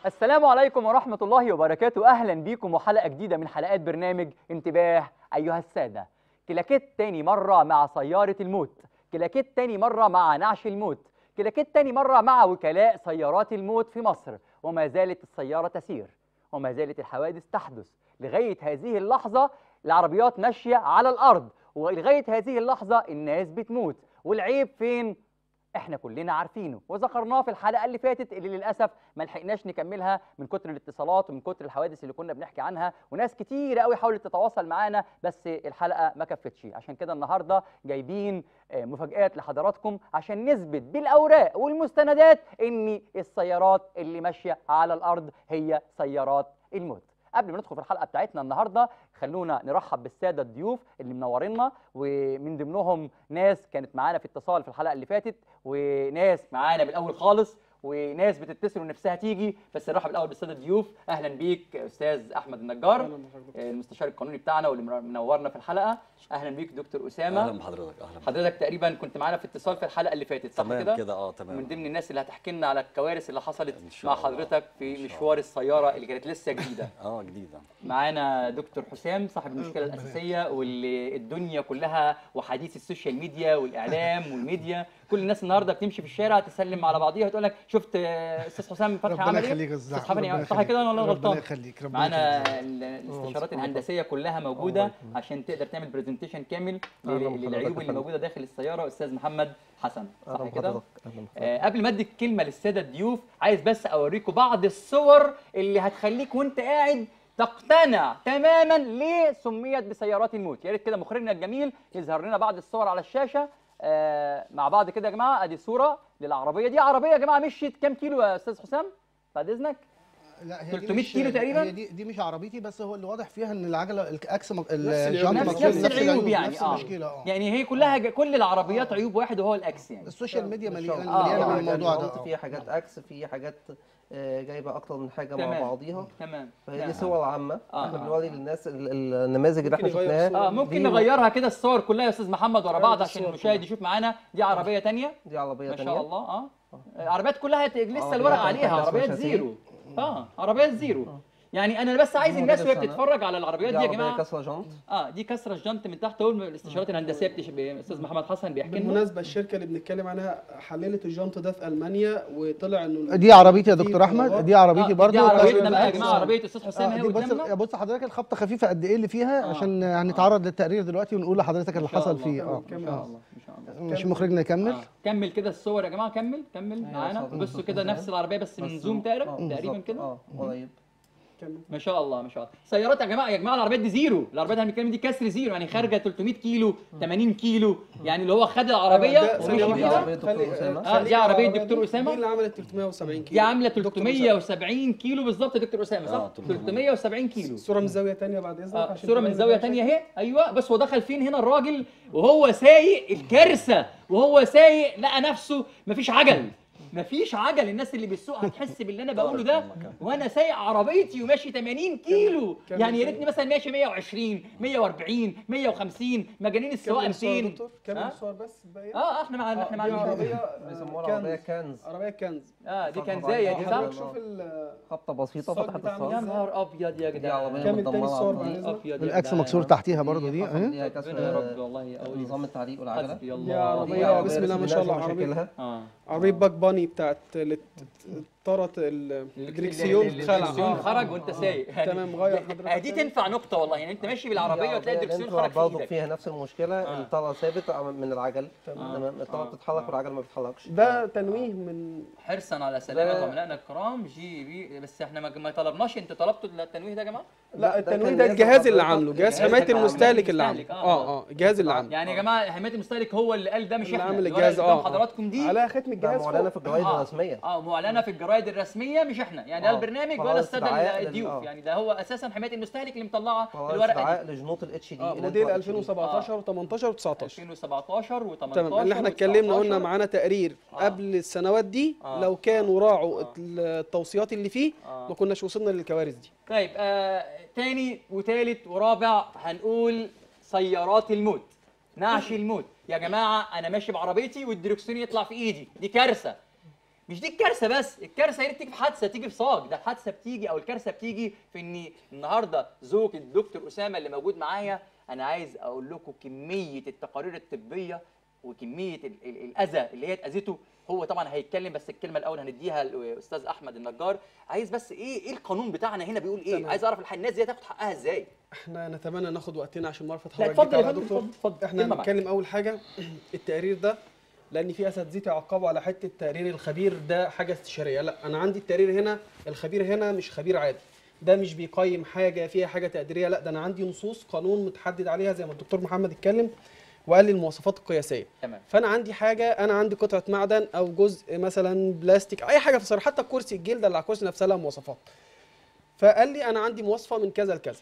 السلام عليكم ورحمة الله وبركاته أهلا بيكم وحلقة جديدة من حلقات برنامج انتباه أيها السادة كلاكيت تاني مرة مع سيارة الموت كلاكيت تاني مرة مع نعش الموت كلاكيت تاني مرة مع وكلاء سيارات الموت في مصر وما زالت السيارة تسير وما زالت الحوادث تحدث لغاية هذه اللحظة العربيات ماشية على الأرض ولغاية هذه اللحظة الناس بتموت والعيب فين؟ احنا كلنا عارفينه وذكرناه في الحلقه اللي فاتت اللي للاسف ما لحقناش نكملها من كتر الاتصالات ومن كتر الحوادث اللي كنا بنحكي عنها وناس كتير قوي حاولت تتواصل معانا بس الحلقه ما كفتش عشان كده النهارده جايبين آه، مفاجآت لحضراتكم عشان نثبت بالاوراق والمستندات ان السيارات اللي ماشيه على الارض هي سيارات الموت قبل ما ندخل في الحلقه بتاعتنا النهارده خلونا نرحب بالساده الضيوف اللي منورينا ومن ضمنهم ناس كانت معانا في اتصال في الحلقه اللي فاتت وناس معانا من الاول خالص وناس بتتصل ونفسها تيجي بس نرحب الاول بالساده الضيوف اهلا بيك استاذ احمد النجار آه، المستشار القانوني بتاعنا واللي منورنا في الحلقه اهلا بيك دكتور اسامه اهلا بحضرتك اهلا حضرتك تقريبا كنت معانا في اتصال في الحلقه اللي فاتت صح تمام كده كده اه تمام من ضمن الناس اللي هتحكي لنا على الكوارث اللي حصلت إن شاء مع الله. حضرتك في إن شاء مشوار السياره اللي كانت لسه جديده اه جديده معانا دكتور حسام صاحب المشكله الاساسيه واللي الدنيا كلها وحديث السوشيال ميديا والاعلام والميديا كل الناس النهارده بتمشي في الشارع تسلم على بعضيها تقول لك شفت آه، استاذ حسام فتحي ربنا عمل ايه يخليك يا استاذ استاذ أحمد، حسام ربنا صح يخليك. كده ولا انا ربنا غلطان يخليك ربنا معانا يخليك. ال- الاستشارات الهندسيه كلها موجوده عشان تقدر تعمل برزنتيشن كامل أهلا لل- بحضرتك للعيوب يا اللي فندم. موجوده داخل السياره استاذ محمد حسن صح اهلا كده بحضرتك اهلا بحضرتك آه، قبل ما ادي الكلمه للساده الضيوف عايز بس اوريكم بعض الصور اللي هتخليك وانت قاعد تقتنع تماما ليه سميت بسيارات الموت يا ريت كده مخرجنا الجميل يظهر لنا بعض الصور على الشاشه آه مع بعض كده يا جماعه ادي صوره للعربيه دي عربيه يا جماعه مشيت كام كيلو يا استاذ حسام بعد اذنك لا هي 300 دي مش- كيلو تقريبا؟ هي دي دي مش عربيتي بس هو اللي واضح فيها ان العجله الاكس مك- العيوب. الجنط نفس- مكسور، نفس العيوب يعني نفس اه المشكله اه يعني هي كلها ج- كل العربيات عيوب واحد وهو الاكس يعني السوشيال ميديا مش مليانه شرط. آه، مليانه آه، من الموضوع ده في آه. في حاجات اكس في حاجات آه، جايبه اكتر من حاجه مع تمام. بعضيها تمام فهي نعم. دي صور عامه آه، احنا آه. بنوري للناس ال- ال- النماذج اللي احنا ممكن يغير شفناها الصور. اه ممكن دي- نغيرها كده الصور كلها يا استاذ محمد ورا غير بعض عشان الصور المشاهد كلها. يشوف معانا دي عربيه تانية دي عربيه ما تانية شاء الله اه العربيات كلها ت- لسه عربيات الورق تحت عليها اسمها عربيات شاسيه. زيرو اه عربيات زيرو يعني انا بس عايز دي الناس وهي موديل السنة. بتتفرج على العربيات دي دي يا عربيه جماعه كسره جنط اه دي كسره الجنط من تحت اهو الاستشارات الهندسيه بتش... استاذ محمد حسن بيحكي لنا بالمناسبه الشركه اللي بنتكلم عنها حللت الجنط ده في المانيا وطلع انه دي عربيتي يا في دكتور احمد طلبات. دي آه عربيتي دي برضو عربيتنا بقى يا كسر جماعه الجنط. عربيه استاذ حسام آه، اهي دي بص قدامنا بص حضرتك الخبطه خفيفه قد ايه اللي فيها آه. عشان هنتعرض للتقرير دلوقتي ونقول لحضرتك اللي إن شاء حصل الله. فيه اه ان شاء الله ان شاء الله مش مخرجنا يكمل آه. كمل كده الصور يا جماعه كمل كمل أيوة، معانا صور. بصوا كده نفس العربيه بس من بس- زوم آه، تقريبا تقريبا بالظبط. كده اه قريب كمل. ما شاء الله ما شاء الله سيارات يا جماعه يا جماعه العربيات دي زيرو العربيات اللي بنتكلم دي كسر زيرو يعني خارجه 300 كيلو 80 كيلو يعني اللي هو خد العربيه ده ومشي ثانية دي بيها عربية واحدة. دكتور خلي- أسامة. آه، دي عربية العربية دكتور دي- أسامة؟ دي اللي عملت 370 كيلو دي عامله دكتور أسامة. 370 كيلو بالظبط يا دكتور اسامه صح آه، 370 كيلو صوره من زاويه ثانيه بعد اذنك آه عشان صوره من تبين زاويه الشكل. تانية اهي ايوه بس هو دخل فين هنا الراجل وهو سايق الكارثه وهو سايق لقى نفسه مفيش عجل مفيش عجل الناس اللي بتسوق هتحس باللي انا بقوله ده وانا سايق عربيتي وماشي 80 كيلو كمل يعني يا كمل. ريتني مثلا ماشي 120 140 150 مجانين السواقه كمل الصور يا 200 دكتور كمل آه؟ الصور بس تبين اه احنا مع احنا دي مع عربيه بيسموها كنز. العربيه كنز عربيه كنز اه دي كان طبعاً. زي آه، دي صح حضرتك شوف ال- خبطه بسيطه الصاج فتحت بتاع يا الصاج مين؟ نهار ابيض يا دي جدعان عربيه كامل تاني مدمره الصور على بعد الطريق. إذنك. ابيض يا الاكس جدعان. مكسور تحتيها برضو دي حصل اهي ليها كسر ربنا يا رب والله يقوي نظام التعليق والعجله حسبي الله دي عربية دي عربية بسم الله ما شاء الله، رسم عربية. مشاكلها. اه عربيه باك باني بتاعت اللي طرت الدريكسيون الدريكسيون خلع خرج وانت سايق تمام، غير حضرتك آه، دي تاني. تنفع نقطه والله يعني انت ماشي بالعربيه وتلاقي الدريكسيون خرج في برضه ايدك فيها نفس المشكله آه. الطاره ثابت من العجل تمام. تمام الطاره آه. بتتحرك والعجل ما بيتحركش ده تنويه من حرصا على سلامه ده- زملائنا الكرام جي بي بس احنا ما ما طلبناش انتوا طلبتوا التنويه ده يا جماعه لا ده التنويه كان ده لازم الجهاز اللي حضرتك- عامله جهاز الجهاز حمايه اللي عامله. المستهلك اللي المستهلك، عامله آه، اه اه الجهاز اللي عامله يعني يا جماعه حمايه المستهلك هو اللي قال ده مش اللي احنا عامل الورقة الجهاز، اللي قدام آه، آه. حضراتكم دي عليها ختم ده الجهاز معلنه في فوق. الجرايد آه. الرسميه اه معلنه في الجرايد الرسميه مش احنا يعني لا آه. البرنامج ولا قرار الساده استدعاء لل- الضيوف آه. يعني ده هو اساسا حمايه المستهلك اللي مطلعه قرار الورقه دي استدعاء لجنوط الاتش دي اه موديل 2017 و18 و19 2017 و18 تمام اللي احنا اتكلمنا قلنا معانا تقرير آه. قبل السنوات دي آه. لو كانوا راعوا آه. التوصيات اللي فيه آه. ما كناش وصلنا للكوارث دي طيب آه تاني وتالت ورابع هنقول سيارات الموت نعش الموت يا جماعه انا ماشي بعربيتي والدركسيون يطلع في ايدي دي كارثه مش دي الكارثه بس الكارثه هي اللي بتيجي في حادثه تيجي في صاج ده الحادثه بتيجي او الكارثه بتيجي في ان النهارده زوج الدكتور اسامه اللي موجود معايا انا عايز اقول لكم كميه التقارير الطبيه وكميه ال- ال- الاذى اللي هي اتاذته هو طبعا هيتكلم بس الكلمه الاول هنديها للاستاذ احمد النجار عايز بس ايه ايه القانون بتاعنا هنا بيقول ايه تمام. عايز اعرف الح- الناس دي هتاخد حقها ازاي احنا نتمنى ناخد وقتنا عشان معرفه لا حضرتك اتفضل يا على فندم دكتور. اتفضل اتفضل احنا كلمة معاك. هنتكلم اول حاجه التقرير ده لان في اساتذتي عقبوا على حته تقرير الخبير ده حاجه استشاريه لا انا عندي التقرير هنا الخبير هنا مش خبير عادي ده مش بيقيم حاجه فيها حاجه تقديريه لا ده انا عندي نصوص قانون متحدد عليها زي ما الدكتور محمد اتكلم وقال لي المواصفات القياسيه تمام فانا عندي حاجه انا عندي قطعه معدن او جزء مثلا بلاستيك اي حاجه في حتى الكرسي الجلده اللي على الكرسي نفسها لها مواصفات فقال لي انا عندي مواصفه من كذا لكذا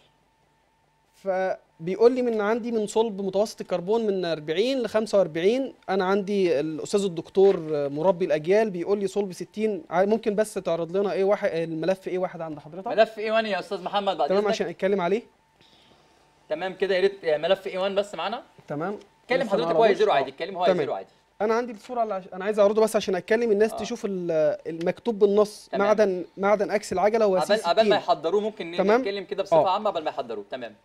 فبيقول لي من عندي من صلب متوسط الكربون من 40 ل 45 انا عندي الاستاذ الدكتور مربي الاجيال بيقول لي صلب 60 ع- ممكن بس تعرض لنا ايه واحد الملف ايه واحد عند حضرتك ملف اي 1 يا استاذ محمد بعد تمام إذنك. عشان اتكلم عليه تمام كده يا ريت ملف اي 1 بس معانا تمام كلم لسه حضرتك ما هو عرضوش. يزيرو آه. عادي اتكلم هو تمام. يزيرو عادي انا عندي الصوره اللي عش... انا عايز اعرضه بس عشان اتكلم الناس آه. تشوف ال- المكتوب بالنص تمام. معدن معدن اكس العجله هو قبل سي قبل ما 60 يحضروه ممكن تمام. نتكلم كده بصفه آه. عامه قبل ما يحضروه تمام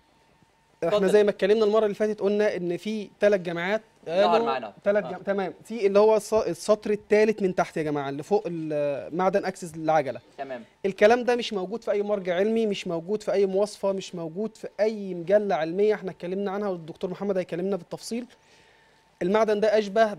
احنا اتفضل. زي ما اتكلمنا المره اللي فاتت قلنا ان في ثلاث جامعات ظهر قالوا معانا. ثلاث آه. جام... تمام في اللي هو الس- السطر الثالث من تحت يا جماعه اللي فوق ال- معدن اكسس العجله تمام الكلام ده مش موجود في اي مرجع علمي مش موجود في اي مواصفه مش موجود في اي مجله علميه احنا اتكلمنا عنها والدكتور محمد هيكلمنا بالتفصيل المعدن ده اشبه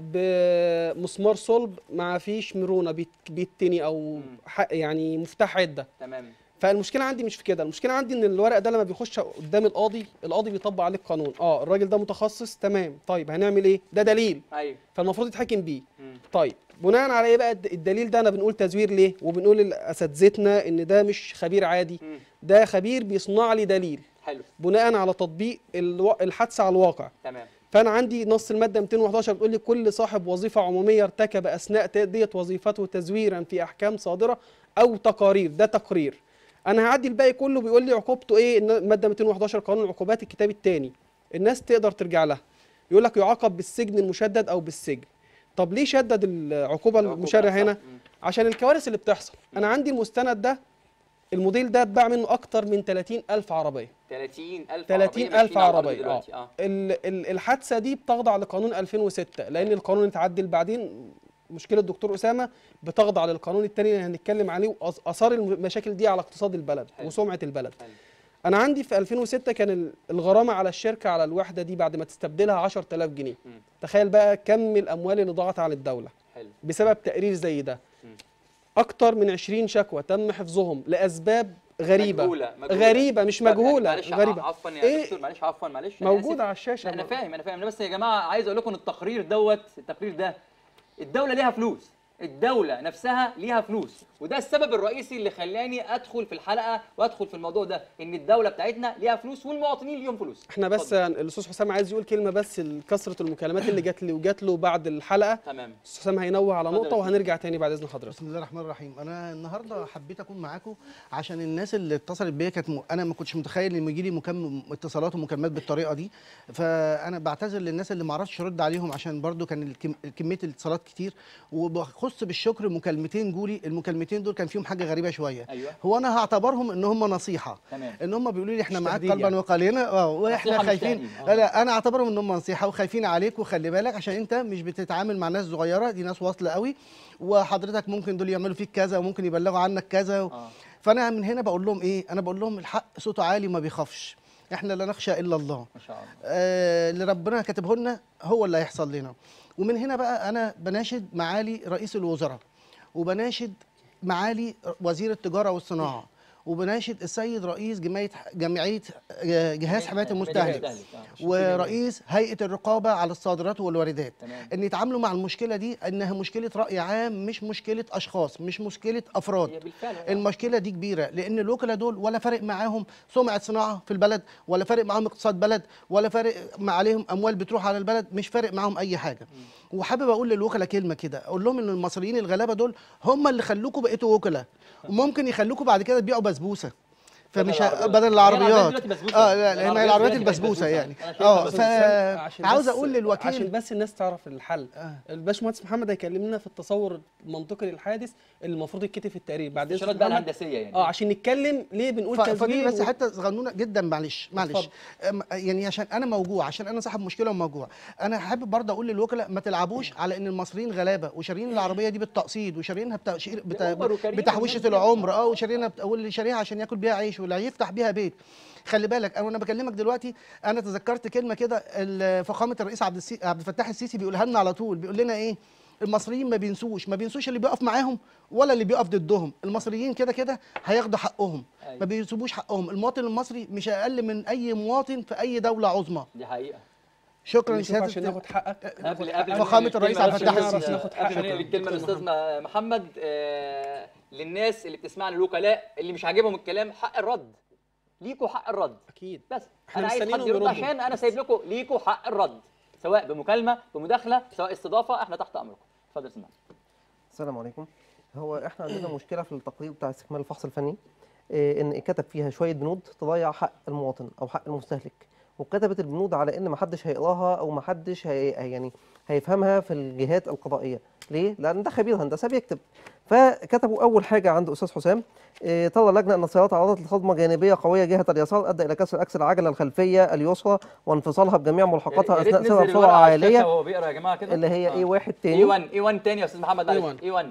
بمسمار صلب ما فيش مرونه بيت- بيتني او مم. ح- يعني مفتاح عده تمام فالمشكله عندي مش في كده المشكله عندي ان الورق ده لما بيخش قدام القاضي القاضي بيطبق عليه القانون اه الراجل ده متخصص تمام طيب هنعمل ايه ده دليل ايوه فالمفروض يتحكم بيه مم. طيب بناء على ايه بقى الد- الدليل ده انا بنقول تزوير ليه وبنقول لاساتذتنا ان ده مش خبير عادي مم. ده خبير بيصنع لي دليل حلو بناء على تطبيق الو... الحادثه على الواقع تمام فانا عندي نص الماده 211 بتقول لي كل صاحب وظيفه عموميه ارتكب اثناء تاديه وظيفته تزويرا في احكام صادره او تقارير ده تقرير انا هعدي الباقي كله بيقول لي عقوبته ايه إن الماده 211 قانون العقوبات الكتاب الثاني الناس تقدر ترجع لها يقول لك يعاقب بالسجن المشدد او بالسجن طب ليه شدد العقوبه العقوبة المشرع نفسها. هنا مم. عشان الكوارث اللي بتحصل انا عندي المستند ده الموديل ده اتباع منه اكتر من 30 الف عربيه 30000 30,000 ماشيين على الأرض عربية، دلوقتي. آه. اه ال- ال- الحادثه دي بتخضع لقانون 2006 لان القانون اتعدل بعدين مشكله الدكتور اسامه بتخضع للقانون الثاني اللي هنتكلم عليه واثار المشاكل دي على اقتصاد البلد حلو. وسمعه البلد حلو. انا عندي في 2006 كان ال- الغرامه على الشركه على الوحده دي بعد ما تستبدلها 10000 جنيه مم. تخيل بقى كم الاموال اللي ضاعت على الدوله حلو بسبب تقرير زي ده مم. اكتر من 20 شكوى تم حفظهم لاسباب غريبه مجهولة. مجهولة. غريبه مش طب يعني مجهوله معلش غريبه عفوا يا إيه؟ دكتور معلش عفوا معلش أنا آسف. موجوده على الشاشه لا انا فاهم انا فاهم أنا بس يا جماعه عايز اقول لكم ان التقرير دوت التقرير ده الدوله ليها فلوس الدولة نفسها ليها فلوس وده السبب الرئيسي اللي خلاني ادخل في الحلقة وادخل في الموضوع ده ان الدولة بتاعتنا ليها فلوس والمواطنين ليهم فلوس احنا بس اتفضل. الاستاذ حسام عايز يقول كلمه بس لكثره المكالمات اللي جات لي وجات له بعد الحلقه تمام الاستاذ حسام هينوه على اتفضل نقطه يا وهنرجع تاني بعد اذن حضرتك بسم الله الرحمن الرحيم انا النهارده حبيت اكون معاكم عشان الناس اللي اتصلت بيا كانت م... انا ما كنتش متخيل ان يجي لي مكالم... اتصالات ومكالمات بالطريقه دي فانا بعتذر للناس اللي ما عرفتش ارد عليهم عشان برضو كان الكم... كميه الاتصالات كتير وبخص بالشكر مكالمتين جولي المكالمتين دول كان فيهم حاجه غريبه شويه ايوه هو انا هعتبرهم ان هم نصيحه تمام ان هم بيقولوا لي احنا مش معاك تهديد قلبا يعني. وقالينا اه واحنا نصيحة مش خايفين تهديد، آه. لا لا انا اعتبرهم ان هم نصيحه وخايفين عليك وخلي بالك عشان انت مش بتتعامل مع ناس صغيره دي ناس واصله قوي وحضرتك ممكن دول يعملوا فيك كذا وممكن يبلغوا عنك كذا و... اه فانا من هنا بقول لهم ايه انا بقول لهم الحق صوته عالي وما بيخافش احنا لا نخشى الا الله ما شاء الله آه اللي ربنا كاتبه لنا هو اللي هيحصل لنا ومن هنا بقى انا بناشد معالي رئيس الوزراء وبناشد معالي وزير التجاره والصناعه وبناشد السيد رئيس جمعيه جمعيه آه، جهاز حمايه المستهلك آه. ورئيس هيئه الرقابه على الصادرات والواردات تمام ان يتعاملوا مع المشكله دي انها مشكله راي عام مش مشكله اشخاص مش مشكله افراد هي بالفعل آه. المشكله دي كبيره لان الوكلاء دول ولا فارق معاهم سمعه صناعه في البلد ولا فارق معاهم اقتصاد بلد ولا فارق مع عليهم اموال بتروح على البلد مش فارق معاهم اي حاجه وحابب اقول للوكلاء كلمه كده اقول لهم ان المصريين الغلابه دول هم اللي خلوكوا بقيتوا وكلاء وممكن يخلوكوا بعد كده تبيعوا بسبوسه فمش بدل ه- العربيات. بدل هي العربيات دلوقتي بسبوسة. اه لا لا، ما هي العربيات دلوقتي بقت البسبوسه يعني أنا شايفها اه بسبوسة. عشان فعاوز بس- اقول عشان للوكيل بس الناس تعرف الحل آه. الباشمهندس محمد هيكلم لنا في التصور المنطقي للحادث اللي المفروض يتكتب في التقرير بعد إذن الشرط بقى محمد. الهندسيه يعني اه عشان نتكلم ليه بنقول ف- فاضل تزوير بس و- حته صغنونه جدا معلش معلش أم- يعني عشان انا موجوع عشان انا صاحب مشكله وموجوع انا حابب برضه اقول للوكلاء ما تلعبوش على ان المصريين غلابه وشارين العربيه دي بالتقسيط وشارينها بتأشير بت... بأوبر وكريم بتحويشه والناس دي. العمر اه وشارينها بت... واللي شاريها عشان ياكل بيها عيش واللي هيفتح بيها بيت خلي بالك انا وانا بكلمك دلوقتي انا تذكرت كلمه كده ال- فخامه الرئيس عبد السي... عبد الفتاح السيسي بيقولها لنا على طول بيقول لنا ايه المصريين ما بينسوش ما بينسوش اللي بيقف معاهم ولا اللي بيقف ضدهم المصريين كده كده هياخدوا حقهم أيوة. ما بيسيبوش حقهم المواطن المصري مش اقل من اي مواطن في اي دوله عظمى دي حقيقه شكرا نشوف عشان لسياده ناخد حقك قبل قبل فخامة ما الرئيس نقفل عبد الفتاح الكلمة السيسي. بس- ناخد قبل ما حقك. نقفل الكلمه الاستاذ م- محمد آه، للناس اللي بتسمعنا الوكلاء اللي مش عاجبهم الكلام حق الرد ليكوا حق الرد اكيد بس إحنا انا عايز حد مستنيينهم يرد يردوا. عشان انا سايب لكم ليكوا حق الرد سواء بمكالمه بمداخله سواء استضافه احنا تحت امركم اتفضل اسمع السلام عليكم هو احنا عندنا مشكله في التقرير بتاع استكمال الفحص الفني إيه ان كتب فيها شويه بنود تضيع حق المواطن او حق المستهلك وكتبت البنود على ان محدش هيقراها او محدش هي يعني هيفهمها في الجهات القضائيه ليه لان ده خبير هندسه بيكتب فكتبوا اول حاجه عند استاذ حسام إيه ترى اللجنه ان السيارات تعرضت لصدمه جانبيه قويه جهه اليسار ادى الى كسر اكس العجله الخلفيه اليسرى وانفصالها بجميع ملحقاتها يا ريت اثناء ننزل سيرها الورقة بسرعه على الشاشة عاليه وهو بيقرا يا جماعه كده اللي هي آه. ايه واحد اي تاني 1 اي 1 تاني يا استاذ محمد معلش A1. اي 1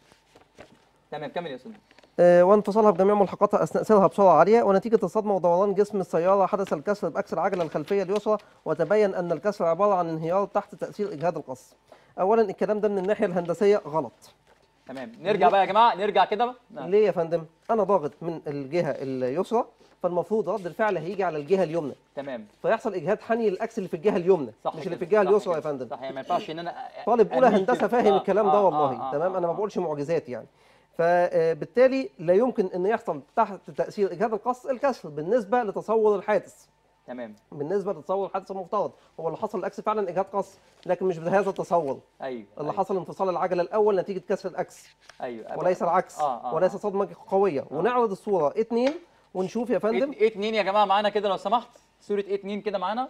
تمام كمل يا استاذ آه، وانفصالها بجميع ملحقاتها اثناء سيرها بسرعه عاليه ونتيجه الصدمه ودوران جسم السياره حدث الكسر باكس العجله الخلفيه اليسرى وتبين ان الكسر عباره عن انهيار تحت تاثير اجهاد القص. اولا الكلام ده من الناحيه الهندسيه غلط. تمام نرجع بقى يا جماعه نرجع كده نعم. ليه يا فندم؟ انا ضاغط من الجهه اليسرى فالمفروض رد الفعل هيجي على الجهه اليمنى تمام فيحصل اجهاد حني للاكس اللي في الجهه اليمنى صح مش كده، اللي في الجهه صح اليسرى يا كده، فندم. صح يعني ما ينفعش ان انا طالب اولى أميل هندسه كده. فاهم آه، الكلام آه، ده آه، والله آه، تمام آه، انا ما آه. بقولش معجزات يعني فبالتالي لا يمكن ان يحصل تحت تاثير اجهاد القص الكسر بالنسبه لتصور الحادث تمام بالنسبه لتصور الحادث المفترض هو اللي حصل الاكس فعلا اجهاد قص لكن مش بهذا التصور ايوه اللي أيوة. حصل انفصال العجله الاول نتيجه كسر الاكس ايوه وليس العكس آه، آه، وليس آه. صدمه قويه ونعرض الصوره اتنين ونشوف يا فندم ايه 2 يا جماعه معانا كده لو سمحت صوره ايه 2 كده معانا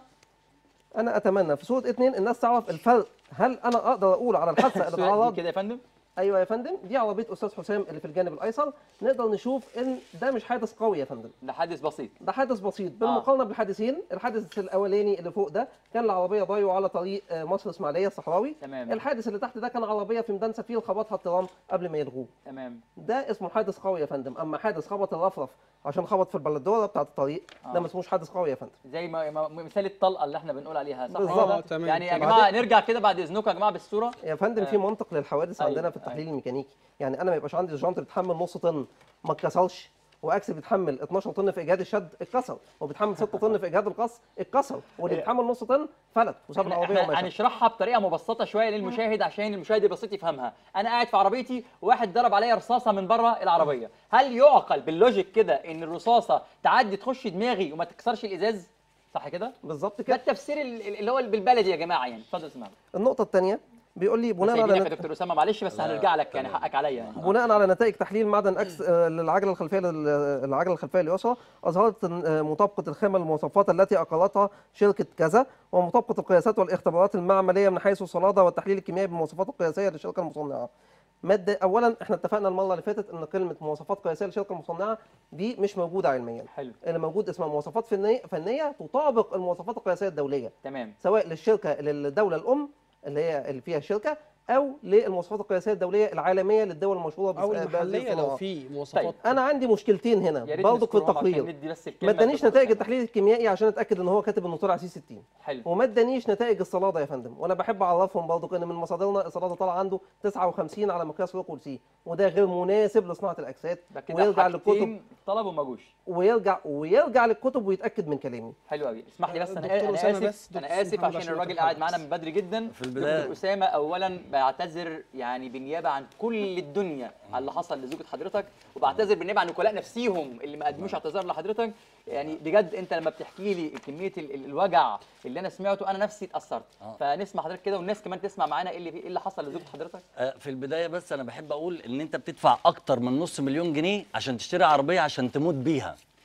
انا اتمنى في صوره اتنين الناس تعرف الفرق هل انا اقدر اقول على الحادثه اللي الصورة دي اتعرض كده يا فندم ايوه يا فندم دي عربيه استاذ حسام اللي في الجانب الايسر نقدر نشوف ان ده مش حادث قوي يا فندم ده حادث بسيط ده حادث بسيط بالمقارنه بالحادثين الحادث الاولاني اللي فوق ده كان العربيه ضايعه على طريق آه، مصر اسماعيليه الصحراوي تمام الحادث اللي تحت ده كان عربيه في ميدان سفير خبطها الترام قبل ما يلغوه تمام ده اسمه حادث قوي يا فندم اما حادث خبط الرفرف عشان خبط في البلدوره بتاعه الطريق ده آه. ما اسموش حادث قوي يا فندم زي ما ما- مثال الطلقه اللي احنا بنقول عليها صح بالظبط. كده؟ آه، تمام. يعني يا وبعدين- جماعه نرجع كده بعد اذنكم يا جماعه بالصوره يا فندم في منطق للحوادث أيوة، عندنا في التحليل الميكانيكي يعني انا ما يبقاش عندي جانت بتحمل نص طن ما اتكسرش واكس بيتحمل 12 طن في اجهاد الشد اتكسر وبيتحمل 6 طن في اجهاد القص اتكسر واللي بيتحمل نص طن فلت وساب احنا, العربيه احنا ومشى هنشرحها بطريقه مبسطه شويه للمشاهد عشان المشاهد البسيط يفهمها انا قاعد في عربيتي وواحد ضرب عليا رصاصه من بره العربيه هل يعقل باللوجيك كده ان الرصاصه تعدي تخش دماغي وما تكسرش الازاز صح كده بالظبط ده كده التفسير ال- ال- اللي هو بالبلدي يا جماعه يعني اتفضل اسمع النقطه الثانيه بيقول لي بناء سايبينك على يا نت... دكتور اسامه معلش بس هنرجع لك يعني حقك عليا يعني بناء على نتائج تحليل معدن اكس آه، للعجله الخلفيه لل- العجله الخلفيه اليسرى اظهرت آه، مطابقه الخامه للمواصفات التي اقرتها شركه كذا ومطابقه القياسات والاختبارات المعمليه من حيث الصلاده والتحليل الكيميائي بالمواصفات القياسيه للشركه المصنعه ماده اولا احنا اتفقنا المره اللي فاتت ان كلمه مواصفات قياسيه للشركه المصنعه دي مش موجوده علميا حلو اللي موجود اسمها مواصفات فنيه فنيه تطابق المواصفات القياسيه الدوليه تمام سواء للشركه للدوله الام اللي هي اللي فيها الشركه او للمواصفات القياسيه الدوليه العالميه للدول المشهوره بس- او بهذه المحليه لو الصناعات. في مواصفات انا عندي مشكلتين يا هنا ريت برضه في نذكرهم عشان التقرير ندي بس ما الكلمة ادانيش للدكتور نتائج أسامة. التحليل الكيميائي عشان اتاكد ان هو كاتب انه طلع سي 60 حلو وما ادانيش نتائج الصلاده يا فندم وانا بحب اعرفهم برضه ان من مصادرنا الصلاده طالعه عنده 59 على مقياس روكول سي وده غير مناسب لصناعه الاجساد ده كده ويرجع للكتب حاجتين طلبوا ما جوش ويرجع ويرجع للكتب ويتاكد من كلامي حلو قوي اسمح لي بس انا دكتور انا أسامة اسف بس، دكتور انا اسف محمد عشان عشان الراجل وقت قاعد الحلقة معانا من بدري جدا في البداية. دكتور اسامه اولا بعتذر يعني بالنيابه عن كل الدنيا على اللي حصل لزوجة حضرتك وبعتذر بالنيابه عن الوكلاء نفسيهم اللي ما قدموش اعتذار لحضرتك يعني بجد انت لما بتحكي لي كميه ال- ال- الوجع اللي انا سمعته انا نفسي اتاثرت آه. فنسمع حضرتك كده والناس كمان تسمع معانا ايه اللي ايه اللي حصل لزوجة حضرتك آه، في البدايه بس انا بحب اقول ان انت بتدفع اكتر من نص مليون جنيه عشان تشتري عربيه عشان تموت بيها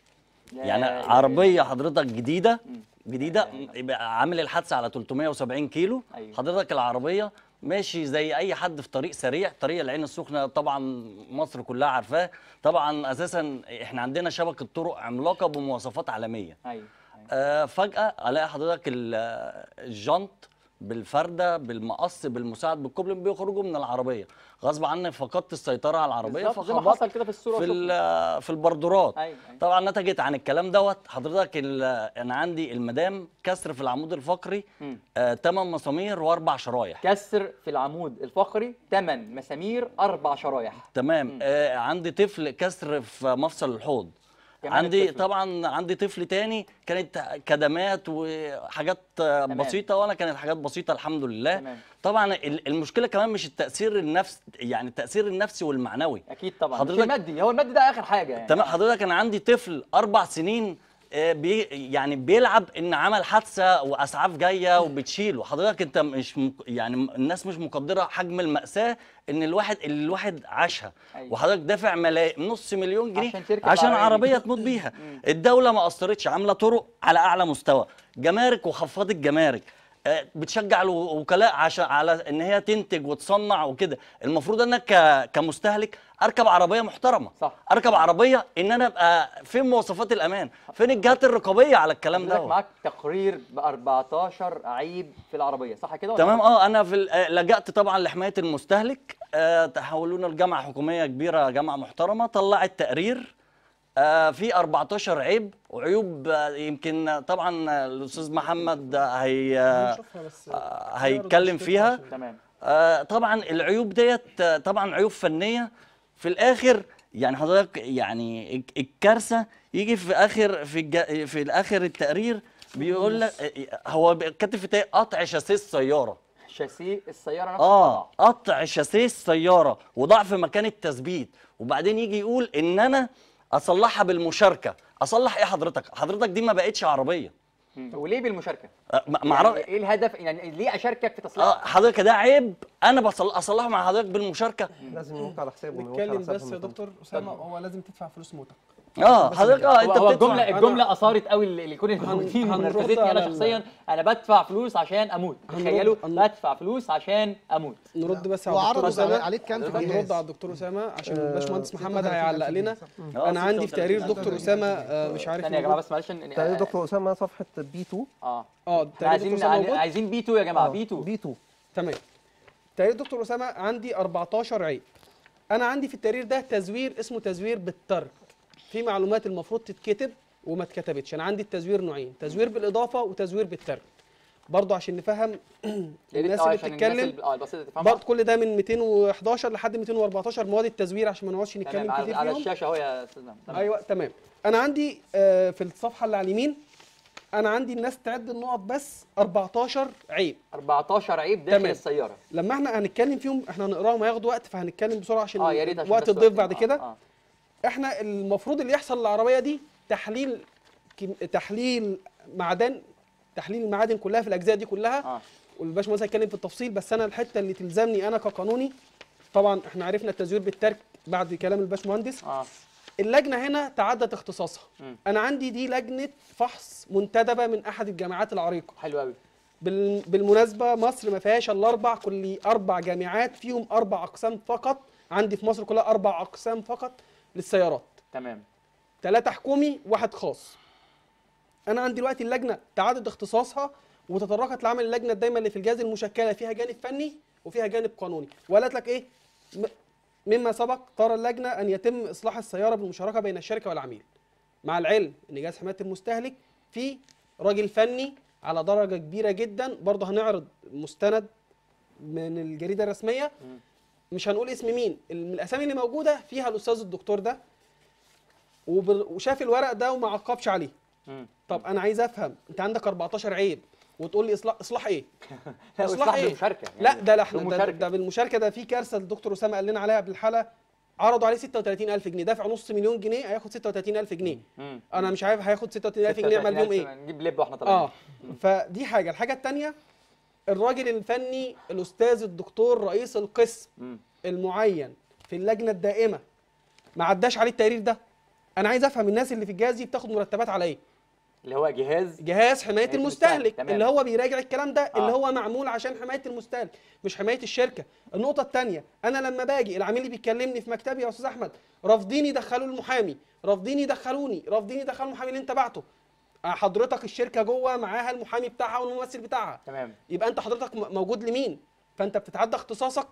يعني يا- عربيه حضرتك جديده مم. جديده لا، لا، لا. يبقى عامل الحادثه على 370 كيلو أيوة. حضرتك العربيه ماشي زي اي حد في طريق سريع طريق العين السخنه طبعا مصر كلها عارفاه طبعا اساسا احنا عندنا شبكه طرق عملاقه بمواصفات عالميه ايوه أيوة. آه فجاه الاقي حضرتك ال- الجنط بالفرده بالمقص بالمساعد بالكوبل بيخرجوا من العربيه غصب عني فقدت السيطره على العربيه بالظبط زي ما فخبطت حصل كده في الصوره في وشفنا. ال- في البردورات ايوه ايوه طبعا نتجت عن الكلام دوت حضرتك ال- انا عندي المدام كسر في العمود الفقري مم. آه، تمن مسامير واربع شرايح كسر في العمود الفقري 8 مسامير اربع شرايح تمام آه عندي طفل كسر في مفصل الحوض كمان عندي الطفل. طبعا عندي طفل تاني كانت كدمات وحاجات آه، تمام. بسيطه وانا كانت حاجات بسيطه الحمد لله تمام. طبعا ال- المشكله كمان مش التاثير النفس يعني التاثير النفسي والمعنوي اكيد طبعا مش حضرتك- المادي هو المادي ده اخر حاجه يعني تمام حضرتك انا عندي طفل اربع سنين آه، بي يعني بيلعب ان عمل حادثه واسعاف جايه وبتشيله حضرتك انت مش مك يعني الناس مش مقدره حجم الماساه ان الواحد اللي الواحد عاشها أيوة. وحضرتك دافع ملا... نص مليون جنيه عشان تركب عشان عربية. عربيه تموت بيها الدوله ما قصرتش عامله طرق على اعلى مستوى جمارك وخفاض الجمارك آه، بتشجع الوكلاء عشان على ان هي تنتج وتصنع وكده المفروض انا ك... كمستهلك اركب عربيه محترمه صح. اركب عربيه ان انا ابقى فين مواصفات الامان فين الجهات الرقابيه على الكلام حضرتك ده معاك تقرير ب 14 عيب في العربيه صح كده ولا تمام غلط؟ اه انا في ال- آه، لجأت طبعا لحمايه المستهلك آه تحولونا لجامعه حكوميه كبيره جامعه محترمه طلعت تقرير آه في 14 عيب وعيوب آه يمكن طبعا آه، الاستاذ محمد آه، هي آه، هنشوفها بس آه، هيتكلم فيها تمام آه، طبعا العيوب ديت آه، طبعا عيوب فنيه في الاخر يعني حضرتك يعني الك- الكارثه يجي في اخر في الج... في الاخر التقرير بيقول لك آه، هو بي- كاتب في تق- قطع شاسيه السياره شاسيه السياره نفسها اه طبعا. قطع شاسيه السياره وضعف مكان التثبيت وبعدين يجي يقول ان انا اصلحها بالمشاركه اصلح ايه حضرتك حضرتك دي ما بقتش عربيه مم. وليه بالمشاركه؟ آه، ما ما أعرف- يعني ايه الهدف يعني ليه اشاركك في تصليح اه حضرتك ده عيب انا بصل- اصلحه مع حضرتك بالمشاركه لازم يوقع على حسابه ما يوقعش على نتكلم حساب بس يا المكان. دكتور اسامه هو لازم تدفع فلوس موتك اه حضرتك اه هو, انت هو بتدفع الجمله الجمله اثارت قوي اللي اللي يكون الموجودين هنرد ونرفزتني على انا ال- شخصيا انا بدفع فلوس عشان اموت هنرد- تخيلوا هن- بدفع فلوس عشان اموت نرد بس على وعرض الدكتور على- اسامه عليك كام في حضرتك الجهاز هنرد على الدكتور اسامه عشان آه، الباشمهندس محمد 36,000 هيعلق لنا آه، انا عندي في تقرير 36,000 دكتور اسامه آه، مش عارف ثانيه يا جماعه موجود. بس معلش إن- تقرير دكتور اسامه صفحه بي 2 اه اه احنا تقرير دكتور عايزين اسامه موجود عايزين بي 2 يا جماعه بي 2 بي 2 تمام تقرير دكتور اسامه عندي 14 عيب انا عندي في التقرير ده تزوير اسمه تزوير بالترك في معلومات المفروض تتكتب وما اتكتبتش انا عندي التزوير نوعين تزوير بالاضافه وتزوير بالترك برضه عشان نفهم يا ريت الناس آه، اللي عشان بتتكلم ال- اه البسيطه تفهمها برضه كل ده من 211 لحد 214 مواد التزوير عشان ما نقعدش نتكلم تمام كتير على, على فيهم الشاشه اهو يا استاذ نعم. تمام. ايوه تمام انا عندي آه، في الصفحه اللي على اليمين انا عندي الناس تعد النقط بس 14 عيب 14 عيب داخل تمام. السياره لما احنا هنتكلم فيهم احنا هنقراهم هياخد وقت فهنتكلم بسرعه عشان اه يا ريت عشان وقت بس الضيف وقت- بعد آه، كده آه. احنا المفروض اللي يحصل للعربيه دي تحليل كم- تحليل معدن تحليل المعادن كلها في الاجزاء دي كلها اه والباشمهندس هيتكلم في التفصيل بس انا الحته اللي تلزمني انا كقانوني طبعا احنا عرفنا التزوير بالترك بعد كلام الباشمهندس اه اللجنه هنا تعدت اختصاصها مم. انا عندي دي لجنه فحص منتدبه من احد الجامعات العريقه حلو قوي بال- بالمناسبه مصر ما فيهاش الا اربع كل اربع جامعات فيهم اربع اقسام فقط عندي في مصر كلها اربع اقسام فقط للسيارات تمام ثلاثه حكومي واحد خاص انا عندي دلوقتي اللجنه تعدد اختصاصها وتطرقت لعمل اللجنه الدايمه اللي في الجهاز المشكله فيها جانب فني وفيها جانب قانوني وقالت لك ايه م- مما سبق ترى اللجنه ان يتم اصلاح السياره بالمشاركه بين الشركه والعميل مع العلم ان جهاز حمايه المستهلك في راجل فني على درجه كبيره جدا برضه هنعرض مستند من الجريده الرسميه مش هنقول اسم مين من الاسامي اللي موجوده فيها الاستاذ الدكتور ده وبر- وشاف الورق ده وما عقبش عليه مم. طب انا عايز افهم انت عندك 14 عيب وتقول لي اصلاح اصلاح ايه لا إصلاح اصلاح إيه؟ بالمشاركه لا يعني ده لا احنا ده, بالمشاركة. ده بالمشاركه ده في كارثه الدكتور اسامه قال لنا عليها قبل الحلقه عرضوا عليه 36000 جنيه دفع نص مليون جنيه هياخد 36000 جنيه مم. انا مش عارف هياخد 36000 جنيه يعمل بيهم ايه نجيب لب واحنا طالعين اه فدي حاجه الحاجه الثانيه الراجل الفني الاستاذ الدكتور رئيس القسم مم. المعين في اللجنه الدائمه ما عداش عليه التقرير ده انا عايز افهم الناس اللي في الجهاز دي بتاخد مرتبات على ايه اللي هو جهاز جهاز حمايه حماية المستهلك المستهلك، تمام. اللي هو بيراجع الكلام ده اللي آه. هو معمول عشان حمايه المستهلك مش حمايه الشركه النقطه الثانيه انا لما باجي العميل اللي بيكلمني في مكتبي يا استاذ احمد رافضين يدخلوا المحامي رافضين يدخلوني رافضين يدخلوا المحامي اللي انت بعته آه، حضرتك الشركه جوه معاها المحامي بتاعها والممثل بتاعها تمام يبقى انت حضرتك م- موجود لمين فانت بتتعدى اختصاصك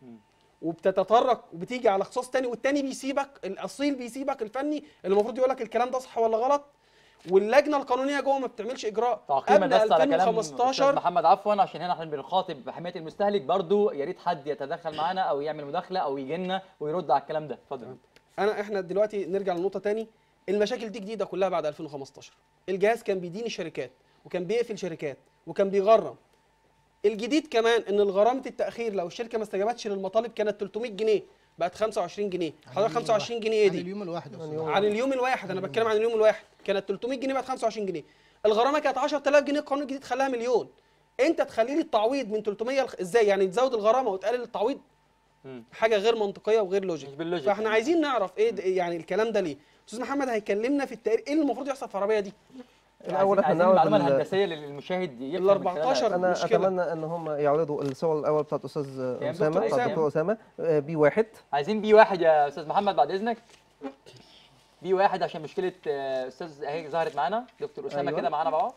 وبتتطرق وبتيجي على اختصاص تاني والتاني بيسيبك الاصيل بيسيبك الفني اللي المفروض يقول لك الكلام ده صح ولا غلط واللجنه القانونيه جوه ما بتعملش اجراء تعقيبا قبل بس على كلام أستاذ 2015 محمد عفوا عشان هنا احنا بنخاطب حمايه المستهلك برضو يا ريت حد يتدخل معانا او يعمل مداخله او يجي لنا ويرد على الكلام ده اتفضل انا احنا دلوقتي نرجع لنقطه تاني المشاكل دي جديده كلها بعد 2015 الجهاز كان بيدين الشركات وكان بيقفل شركات وكان بيغرم الجديد كمان ان الغرامه التاخير لو الشركه ما استجابتش للمطالب كانت 300 جنيه بقت 25 جنيه حضرتك 25 جنيه ايه عن دي اليوم الواحد يا أستاذ. عن اليوم الواحد انا بتكلم عن اليوم الواحد كانت 300 جنيه بقت 25 جنيه الغرامه كانت 10000 جنيه القانون الجديد خلاها مليون انت تخلي لي التعويض من 300 لخ- ازاي يعني تزود الغرامه وتقلل التعويض مم. حاجه غير منطقيه وغير لوجيك مش باللوجيك فاحنا يعني. عايزين نعرف ايه ده- يعني الكلام ده ليه استاذ محمد هيكلمنا في التقرير ايه اللي المفروض يحصل في العربيه دي الاول احنا عايزين نعرض المعلومه ال- الهندسيه للمشاهد يفهم ال من 14 خلالها. انا مشكلة. اتمنى ان هم يعرضوا الصور الاول بتاعت استاذ كام؟ اسامه دكتور بتاعت أسامة. دكتور اسامه آه، بي واحد عايزين بي واحد يا استاذ محمد بعد اذنك بي واحد عشان مشكله آه، استاذ اهي ظهرت معانا دكتور اسامه أيوة. كده معانا مع بعض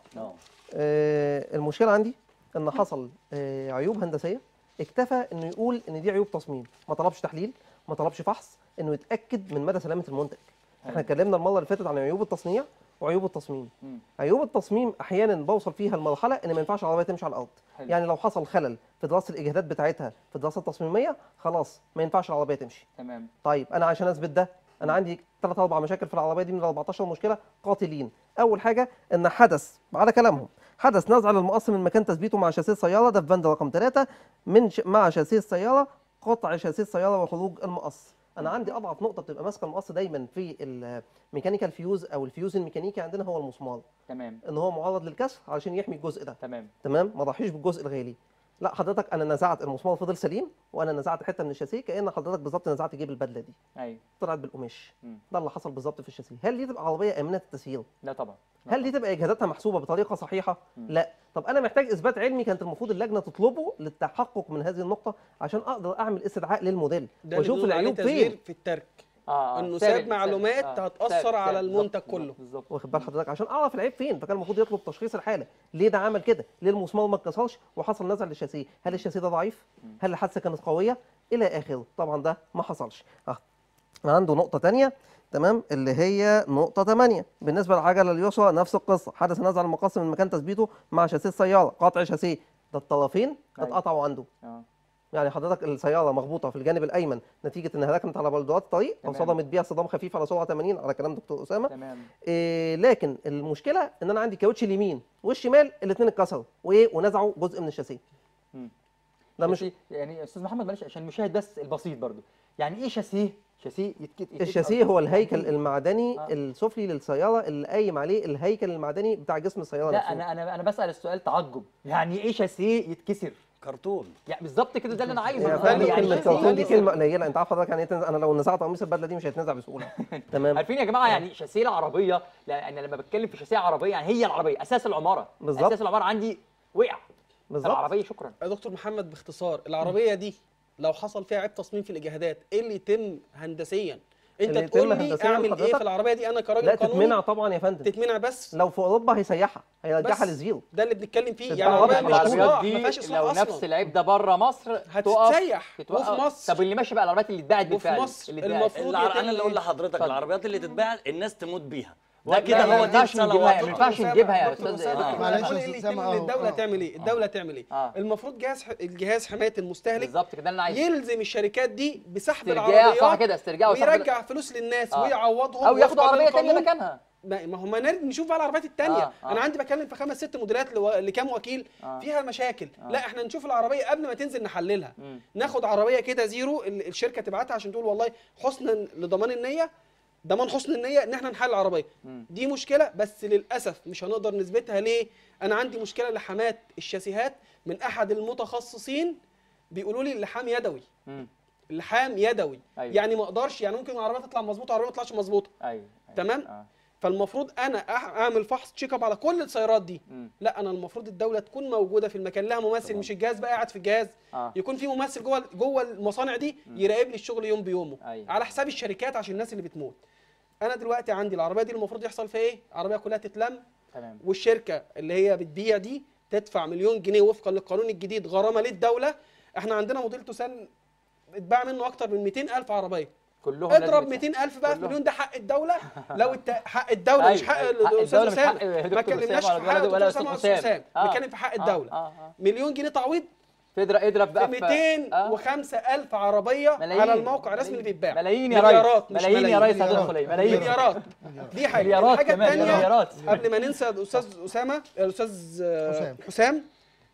آه، المشكله عندي ان حصل آه، عيوب هندسيه اكتفى انه يقول ان دي عيوب تصميم ما طلبش تحليل ما طلبش فحص انه يتاكد من مدى سلامه المنتج احنا اتكلمنا المره اللي فاتت عن عيوب التصنيع وعيوب التصميم مم. عيوب التصميم احيانا بوصل فيها لمرحله ان ما ينفعش العربيه تمشي على الارض حلو. يعني لو حصل خلل في دراسه الاجهادات بتاعتها في الدراسه التصميميه خلاص ما ينفعش العربيه تمشي تمام طيب انا عشان اثبت ده انا عندي ثلاث اربع مشاكل في العربيه دي من ال 14 مشكله قاتلين اول حاجه ان حدث على كلامهم حدث نزع للمقص من مكان تثبيته مع شاسيه السياره ده في بند رقم ثلاثة من ش... مع شاسيه السياره قطع شاسيه السياره وخروج المقص انا عندي اضعف نقطه بتبقى ماسكه المقص دايما في الميكانيكال فيوز او الفيوز الميكانيكي عندنا هو المسمار تمام ان هو معرض للكسر علشان يحمي الجزء ده تمام تمام ما ضحيش بالجزء الغالي لا حضرتك انا نزعت المسمار فضل سليم وانا نزعت حته من الشاسيه كان حضرتك بالظبط نزعت جيب البدله دي ايوه طلعت بالقماش مم. ده اللي حصل بالظبط في الشاسيه هل دي تبقى عربيه امنه التسيير لا طبعا لا هل دي تبقى اجهاداتها محسوبه بطريقه صحيحه مم. لا طب انا محتاج اثبات علمي كانت المفروض اللجنه تطلبه للتحقق من هذه النقطه عشان اقدر اعمل استدعاء للموديل ده اللي واشوف بنقول عليه العيوب تزوير فين في الترك اه إنه ثابت- ساب معلومات ثابت. هتأثر ثابت- على ثابت. المنتج بالظبط، كله. بالظبط واخد بال حضرتك عشان اعرف العيب فين فكان المفروض يطلب تشخيص الحاله ليه ده عمل كده ليه المسمار ما اتكسرش وحصل نزع للشاسيه هل الشاسيه ده ضعيف هل الحادثه كانت قويه الى اخره طبعا ده ما حصلش اه عنده نقطه تانية تمام اللي هي نقطة 8 بالنسبة للعجلة اليسرى نفس القصة حدث نزع المقص من مكان تثبيته مع شاسيه السيارة قطع شاسيه ده الطرفين أيوة. اتقطعوا عنده اه يعني حضرتك السيارة مخبوطة في الجانب الأيمن نتيجة إنها ركنت على بلدوات الطريق أو تمام. صدمت بيها صدام خفيف على سرعة 80 على كلام دكتور أسامة تمام إيه لكن المشكله ان انا عندي كاوتش اليمين والشمال الاثنين اتكسروا وايه ونزعوا جزء من الشاسيه مم. ده مش شاسيه- يعني يا استاذ محمد معلش عشان المشاهد بس البسيط برضو يعني ايه شاسيه شاسيه يتكت يتكت- الشاسيه هو الهيكل المعدني آه. السفلي للسياره اللي قايم عليه الهيكل المعدني بتاع جسم السياره لا نفسه. انا انا انا بسال السؤال تعجب يعني ايه شاسيه يتكسر كرتون يعني بالظبط كده ده اللي انا عايزه هي ده فعلا اللي يعني كلمه شاسيه كرتون دي يتكسر. كلمه قليله انت عارف حضرتك يعني ايه تنزع- انا لو نزعت قميص البدله دي مش هيتنزع بسهوله تمام عارفين يا جماعه يعني شاسيه العربيه يعني انا لما بتكلم في شاسيه عربيه يعني هي العربيه اساس العماره بالظبط. اساس العماره عندي وقع بالظبط العربيه شكرا يا دكتور محمد باختصار العربيه دي لو حصل فيها عيب تصميم في الاجهادات ايه اللي يتم هندسيا انت اللي تقول يتم لي هندسياً اعمل ايه حضرتك؟ في العربيه دي انا كراجل لا قانوني تتمنع طبعا يا فندم تتمنع بس لو في اوروبا هيسيحها هيرجعها بس. لزيرو ده اللي بنتكلم فيه تتباع يعني العربيه واضح مش على اصلاح العربيات ما دي فيهاش اصلاح لو اصلا نفس العيب ده بره مصر تقف هتتسيح تتوقف. وفي مصر طب اللي ماشي بقى العربيات اللي اتباعت وفي بالفعل مصر اللي اتباعت. المفروض الع- يتم انا اللي اقول إيه؟ لحضرتك اتفضل. العربيات اللي تتباع الناس تموت بيها لا، ده كده لا، ما هو دي ينفعش رساله نجيبها، ما واضحه ينفعش نجيبها يا دكتور استاذ أسامة، آه. أنا معلش بقول يا ايه اللي أستاذ يتم أسامة، للدوله أهو. تعمل ايه الدوله تعمل ايه آه. المفروض جهاز الجهاز حمايه المستهلك بالظبط كده اللي انا عايزه يلزم الشركات دي بسحب استرجاع العربيات صح كده استرجاع وسحب ويرجع فلوس للناس آه. ويعوضهم او ياخدوا وفقاً عربيه تانيه للقانون. مكانها ما ما هم نر- نشوف بقى العربيات التانية آه، آه. انا عندي بكلم في خمس ست موديلات لو- لكام وكيل آه. فيها مشاكل آه. لا احنا نشوف العربيه قبل ما تنزل نحللها مم. ناخد عربيه كده زيرو ال- الشركه تبعتها عشان تقول والله حسنا لضمان النيه ضمان حسن النيه ان احنا نحل العربيه مم. دي مشكله بس للاسف مش هنقدر نثبتها ليه انا عندي مشكله لحامات الشاسيهات من احد المتخصصين بيقولوا لي اللحام يدوي مم. اللحام يدوي أيوة. يعني ما اقدرش يعني ممكن العربيه تطلع مظبوطه العربيه ما تطلعش مظبوطه ايوه أيوة. تمام؟ آه. فالمفروض انا أح- اعمل فحص تشيك اب على كل السيارات دي مم. لا انا المفروض الدوله تكون موجوده في المكان لها ممثل مش الجهاز بقى قاعد في الجهاز اه يكون في ممثل جوه جوه المصانع دي يراقب لي الشغل يوم بيومه أيوة. على حساب الشركات عشان الناس اللي بتموت انا دلوقتي عندي العربيه دي المفروض يحصل فيها ايه العربيه كلها تتلم تمام والشركه اللي هي بتبيع دي تدفع مليون جنيه وفقا للقانون الجديد غرامه للدوله احنا عندنا موديل توسان اتباع منه اكتر من 200 الف عربيه كلهم لازم اضرب يدفعوا. 200 الف بقى في كلهم. مليون ده حق الدوله لو الت... حق الدوله مش أيوة، حق أيوة. حق الاستاذ الدولة مش حق اسامه دكتور ما اتكلمناش أسامة في حق ولا- ولا الدكتور أستاذ اسامه ولا حسام. اسامه آه. بنتكلم في حق آه، الدوله آه، آه. مليون جنيه تعويض تضرب اضرب بقى في في 205 الف عربيه ملايين. على الموقع الرسمي اللي بيتباع ملايين يا مليارات ريس مش ملايين يا ريس ملايين. هتدخل ايه ملايين مليارات دي حاجه مليارات الحاجه كمان الثانيه مليارات قبل ما ننسى الاستاذ اسامه الاستاذ آه، حسام. حسام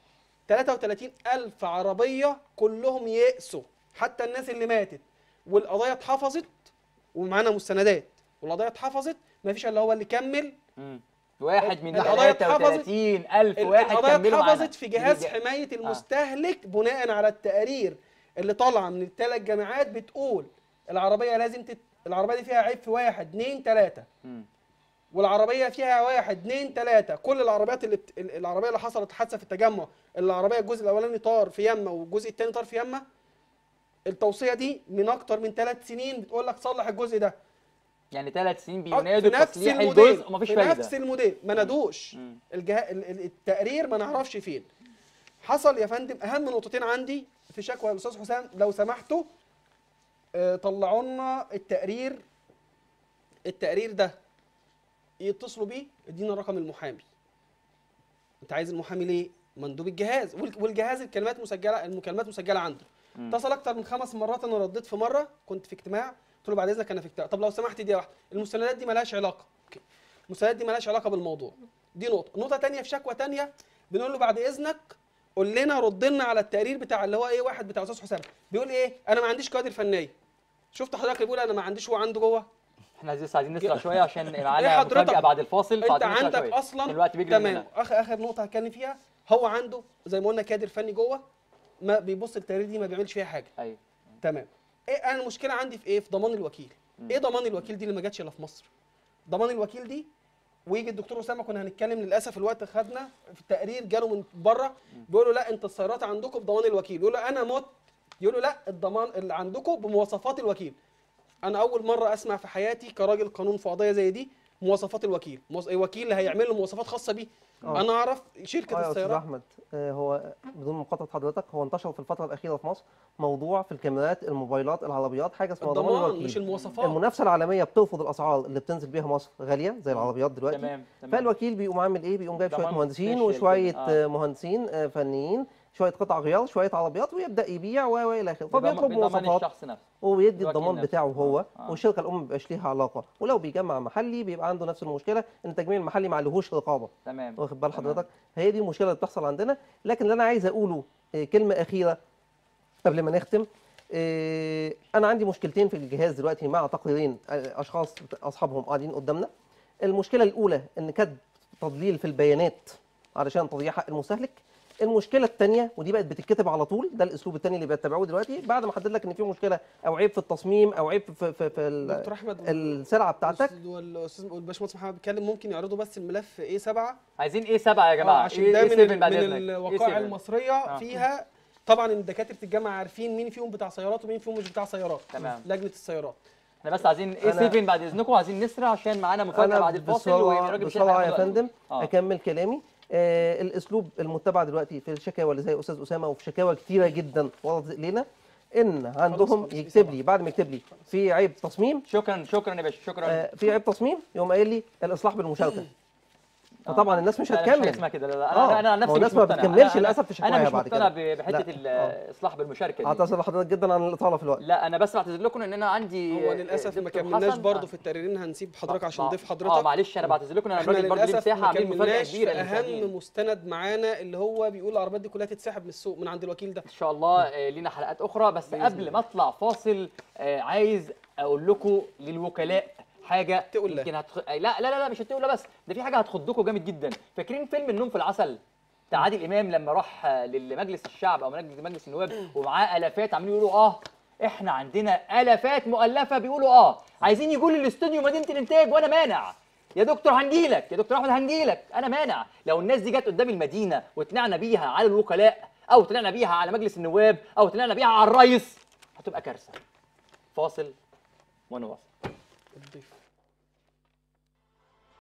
33 الف عربيه كلهم يئسوا حتى الناس اللي ماتت والقضايا اتحفظت ومعانا مستندات والقضايا اتحفظت ما فيش الا هو اللي كمل مم. واحد من القضايا اتحفظت- 33 ألف واحد القضايا كملوا معانا اتحفظت في جهاز دي- حمايه المستهلك بناء على التقارير اللي طالعه من الثلاث جامعات بتقول العربيه لازم تت... العربيه دي فيها عيب في واحد اتنين تلاته مم. والعربيه فيها واحد اتنين تلاته كل العربيات اللي بت... ال- العربيه اللي حصلت حادثه في التجمع العربيه الجزء الاولاني طار في يمه والجزء الثاني طار في يمه التوصيه دي من اكتر من ثلاث سنين بتقول لك صلح الجزء ده يعني ثلاث سنين في بينادوا نفس تصليح الموديل الجزء ومفيش في فايده نفس الموديل ما نادوش مم. الجه... ال- ال- التقرير ما نعرفش فين حصل يا فندم اهم نقطتين عندي في شكوى الاستاذ حسام لو سمحتوا آه، طلعوا لنا التقرير التقرير ده يتصلوا بيه ادينا رقم المحامي انت عايز المحامي ليه مندوب الجهاز وال- والجهاز الكلمات مسجله المكالمات مسجله عنده مم. اتصل اكتر من خمس مرات انا رديت في مره كنت في اجتماع قلت له بعد اذنك انا في اجتماع طب لو سمحت دي واحده المستندات دي مالهاش علاقه أوكي. المستندات دي مالهاش علاقه بالموضوع دي نقطه نقطه تانية في شكوى تانية بنقول له بعد اذنك قول لنا رد لنا على التقرير بتاع اللي هو ايه واحد بتاع استاذ حسام بيقول ايه انا ما عنديش كوادر فنيه شفت حضرتك اللي بيقول انا ما عنديش هو عنده جوه احنا لسه عايزين نسرع شويه عشان إيه معانا حضرتك؟ مفاجاه بعد الفاصل انت فعايزين نسرع عندك شوية. اصلا الوقت بيجري تمام مننا اخر اخر نقطه هتكلم فيها هو عنده زي ما قلنا كادر فني جوه ما بيبص التقارير دي ما بيعملش فيها حاجه ايوه تمام ايه انا المشكله عندي في ايه في ضمان الوكيل ايه ضمان الوكيل دي اللي ما جاتش الا في مصر ضمان الوكيل دي ويجي الدكتور اسامه كنا هنتكلم للاسف الوقت خدنا في التقرير جاله من بره بيقولوا لا انت السيارات عندكم بضمان الوكيل يقولوا انا مت يقولوا لا الضمان اللي عندكم بمواصفات الوكيل انا اول مره اسمع في حياتي كراجل قانون في قضيه زي دي مواصفات الوكيل موص... الوكيل اللي هيعمل له مواصفات خاصه بيه آه. انا اعرف اه شركه يا استاذ السيارات احمد آه، هو بدون مقاطعه حضرتك هو انتشر في الفتره الاخيره في مصر موضوع في الكاميرات الموبايلات العربيات حاجه اسمها ضمان الضمان الوكيل مش المواصفات المنافسه العالميه بترفض الاسعار اللي بتنزل بيها مصر غاليه زي العربيات دلوقتي تمام تمام فالوكيل بيقوم عامل ايه بيقوم جايب شويه ضمان مهندسين special وشويه كده، آه. آه. مهندسين آه، فنيين شويه قطع غيار شويه عربيات ويبدا يبيع و و الى اخره بضمان- فبيطلب بضمان مواصفات الشخص نفسه وبيدي الوكيل الضمان نفسه. بتاعه هو آه، آه. والشركه الام ما بيبقاش ليها علاقه ولو بيجمع محلي بيبقى عنده نفس المشكله ان التجميع المحلي ما عليهوش رقابه تمام واخد بال تمام. حضرتك هي دي المشكله اللي بتحصل عندنا لكن اللي انا عايز اقوله آه، كلمه اخيره قبل ما نختم آه، انا عندي مشكلتين في الجهاز دلوقتي مع تقريرين آه، اشخاص اصحابهم قاعدين قدامنا المشكله الاولى ان كتب تضليل في البيانات علشان تضييع حق المستهلك المشكله الثانيه ودي بقت بتتكتب على طول ده الاسلوب الثاني اللي بيتبعوه دلوقتي بعد ما احدد لك ان في مشكله او عيب في التصميم او عيب في في, في ال- دكتور احمد السلعه بتاعتك والأستاذ- والاستاذ والباشمهندس محمد بيتكلم ممكن يعرضوا بس الملف ايه 7 عايزين ايه سبعه يا جماعه عشان إيه ده إيه من, سيفن ال- بعد من إذنك؟ إيه الوقائع سيفن؟ المصريه آه. فيها طبعا الدكاتره بتتجمع عارفين مين فيهم بتاع سيارات ومين فيهم مش بتاع سيارات تمام. لجنه السيارات احنا بس عايزين ايه أنا- سيفن بعد اذنكم عايزين نسرع عشان معانا مفاجاه بعد انا الفاصل بسرعه والراجل مش بسرعه هيلحق يا دلوقتي. فندم آه. اكمل كلامي آه الاسلوب المتبع دلوقتي في الشكاوى اللي زي استاذ اسامه وفي شكاوى كتيره جدا وردت الينا ان عندهم خلاص، في يكتب سبعة. لي بعد ما يكتب لي في عيب تصميم شكرا شكرا يا باشا شكرا آه في عيب تصميم يقوم قايل لي الاصلاح بالمشاركه فطبعا الناس مش لا، لا، مش حاجة هتكمل اسمها كده لا لا آه، انا انا عن ما نفسي هو مش الناس ما مقتنع. بتكملش أنا- أنا- للأسف في انا شكواها مش بعد مقتنع كده. ب- بحته لا. الاصلاح بالمشاركه دي اعتذر لحضرتك جدا عن الاطاله في الوقت لا انا بس بعتذر لكم ان انا عندي هو للاسف ما دكتور كملناش حسن. برضه آه. في التقريرين هنسيب حضرتك عشان آه، نضيف اه حضرتك معلش انا بعتذر لكم ان انا احنا الراجل برضه ليه للاسف مساحه ما عاملين مفاجاه كملناش كبيره في للمشاهدين اهم مستند معانا اللي هو بيقول العربيات دي كلها تتسحب من السوق من عند الوكيل ده ان شاء الله آه، لينا حلقات اخرى بس بإذن قبل الله. ما اطلع فاصل آه، عايز اقول لكم للوكلاء حاجه تقول لا. يمكن هتخ... لا لا لا لا مش هتقول لا بس ده في حاجه هتخضكم جامد جدا فاكرين فيلم النوم في العسل بتاع عادل امام لما راح آه، لمجلس الشعب او مجلس مجلس النواب ومعاه الافات عاملين يقولوا اه احنا عندنا الافات مؤلفه بيقولوا اه عايزين يجوا لي الاستوديو مدينه الانتاج وانا مانع يا دكتور هنجيلك يا دكتور احمد هنجيلك انا مانع لو الناس دي جت قدام المدينه وطلعنا بيها على الوكلاء او طلعنا بيها على مجلس النواب او طلعنا بيها على الرئيس هتبقى كارثه فاصل ونواصل الضيف